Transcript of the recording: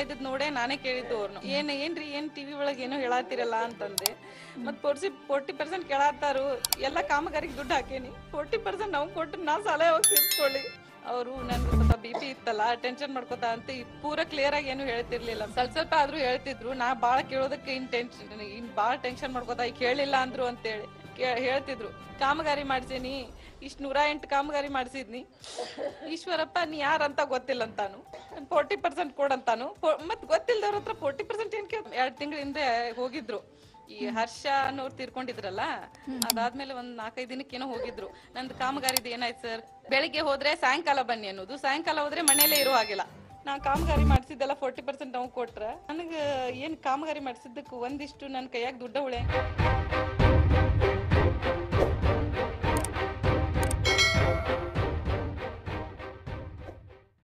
ಇದ್ದದ್ ನೋಡೇ ನಾನೇ ಕೇಳಿದ್ದು ಅವ್ರನ್ನ ಏನ್ ಏನ್ರಿ ಏನ್ ಟಿವಿ ಒಳಗೆ ಏನೋ ಹೇಳಾತಿರಲ್ಲ ಅಂತಂದೆ ಮತ್ ಫೋರ್ಸಿ ಫೋರ್ಟಿ ಪರ್ಸೆಂಟ್ ಕೇಳಾತಾರು ಎಲ್ಲ ಕಾಮಗಾರಿಗೆ ದುಡ್ಡು ಹಾಕೇನಿ ಫೋರ್ಟಿ ಪರ್ಸೆಂಟ್ ನಾವು ಕೊಟ್ಟು ನಾ ಸಾಲ ಯಾವಾಗ ತೀರ್ಸ್ಕೊಳ್ಳಿ ಅವರು ನನ್ಗೆ ಸ್ವಲ್ಪ ಬಿ ಪಿ ಇತ್ತಲ್ಲ ಟೆನ್ಷನ್ ಮಾಡ್ಕೋತಾ ಅಂತ ಈ ಪೂರ ಕ್ಲಿಯರ್ ಆಗಿ ಏನು ಹೇಳ್ತಿರ್ಲಿಲ್ಲ ಸ್ವಲ್ಪ ಸ್ವಲ್ಪ ಆದ್ರೂ ಹೇಳ್ತಿದ್ರು ನಾ ಬಾಳ ಕೇಳೋದಕ್ಕೆ ಇನ್ ಟೆನ್ಷನ್ ಇನ್ ಬಾಳ ಟೆನ್ಷನ್ ಮಾಡ್ಕೋತಾ ಈಗ ಕೇಳಿಲ್ಲ ಅಂದ್ರು ಅಂತೇಳಿ ಕೇ- ಹೇಳ್ತಿದ್ರು ಕಾಮಗಾರಿ ಮಾಡ್ಸೀನಿ ಇಷ್ಟ್ ನೂರ ಎಂಟು ಕಾಮಗಾರಿ ಮಾಡ್ಸಿದ್ನಿ ಈಶ್ವರಪ್ಪ ನೀ ಯಾರಂತ ಗೊತ್ತಿಲ್ಲ ಅಂತಾನು ಫೋರ್ಟಿ ಪರ್ಸೆಂಟ್ ಕೊಡಂತಾನು ಫೋ- ಮತ್ ಗೊತ್ತಿಲ್ದವ್ರ ಹತ್ರ ಫೋರ್ಟಿ ಪರ್ಸೆಂಟ್ ಏನ್ ಕೇಳ್ ಎರಡ್ ತಿಂಗಳ ಹಿಂದೆ ಹೋಗಿದ್ರು ಈ ಹರ್ಷ ಅನ್ನೋರು ತೀರ್ಕೊಂಡಿದ್ರಲ್ಲ ಅದಾದ್ಮೇಲೆ ಒಂದ್ ನಾಲ್ಕೈದು ದಿನಕ್ಕೇನೋ ಹೋಗಿದ್ರು ನಂದು ಕಾಮಗಾರಿದು ಏನಾಯ್ತು ಸರ್ ಬೆಳಿಗ್ಗೆ ಹೋದ್ರೆ ಸಾಯಂಕಾಲ ಬನ್ನಿ ಅನ್ನೋದು ಸಾಯಂಕಾಲ ಹೋದ್ರೆ ಮನೇಲೇ ಇರೋ ಹಾಗಿಲ್ಲ ನಾ ಕಾಮಗಾರಿ ಮಾಡ್ಸಿದ್ದೆಲ್ಲ ಫೋರ್ಟಿ ಪರ್ಸೆಂಟ್ ನಾವು ಕೊಟ್ರ ನನಗ ಏನ್ ಕಾಮಗಾರಿ ಮಾಡ್ಸಿದ್ದಕ್ಕೆ ಒಂದಿಷ್ಟು ನನ್ನ ಕೈಯಾಗ ದುಡ್ಡ ಉಳೆ